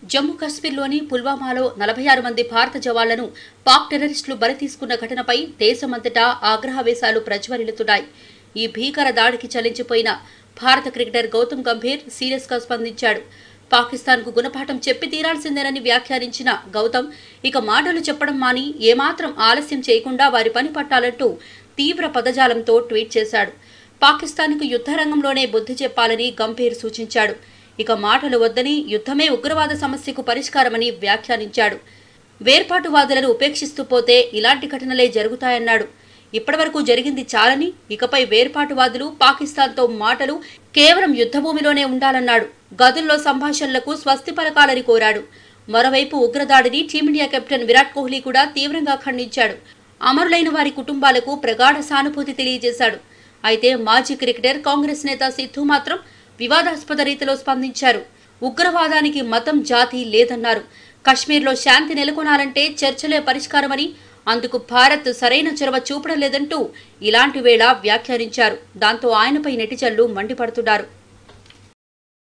జమ్మూ కాశ్మీర్లోని పుల్వామాలో నలభై ఆరు మంది భారత జవాన్లను పాక్ టెర్రరిస్టులు బలి తీసుకున్న ఘటనపై దేశమంతటా ఆగ్రహవేశాలు ప్రజ్వరిల్లుతున్నాయి ఈ భీకర దాడికి చలించిపోయిన భారత క్రికెటర్ గౌతమ్ గంభీర్ సీరియస్ గా స్పందించాడు పాకిస్తాన్కు గుణపాఠం చెప్పి తీరాల్సిందేనని వ్యాఖ్యానించిన గౌతమ్ ఇక మాటలు చెప్పడం మాని ఏమాత్రం ఆలస్యం చేయకుండా వారి పని పట్టాలంటూ తీవ్ర పదజాలంతో ట్వీట్ చేశాడు పాకిస్తాన్కు యుద్ధరంగంలోనే బుద్ధి చెప్పాలని గంభీర్ సూచించాడు ఇక మాటలు వద్దని యుద్ధమే ఉగ్రవాద సమస్యకు పరిష్కారమని వ్యాఖ్యానించాడు వేర్పాటువాదులను ఉపేక్షిస్తూ పోతే ఇలాంటి ఘటనలే జరుగుతాయన్నాడు ఇప్పటివరకు జరిగింది చాలని ఇకపై వేర్పాటువాదులు పాకిస్తాన్తో మాటలు కేవలం యుద్ధభూమిలోనే ఉండాలన్నాడు గదుల్లో సంభాషణలకు స్వస్తి పలకాలని కోరాడు మరోవైపు ఉగ్రదాడిని టీమిండియా కెప్టెన్ విరాట్ కోహ్లీ కూడా తీవ్రంగా ఖండించాడు అమరులైన వారి కుటుంబాలకు ప్రగాఢ సానుభూతి తెలియజేశాడు అయితే మాజీ క్రికెటర్ కాంగ్రెస్ నేత సిద్ధు మాత్రం వివాదాస్పద రీతిలో స్పందించారు ఉగ్రవాదానికి మతం జాతి లేదన్నారు కశ్మీర్లో శాంతి నెలకొనాలంటే చర్చలే పరిష్కారమని అందుకు భారత్ సరైన చొరవ చూపడం లేదంటూ ఇలాంటి వేళ వ్యాఖ్యానించారు దాంతో ఆయనపై నెటిజన్లు మండిపడుతున్నారు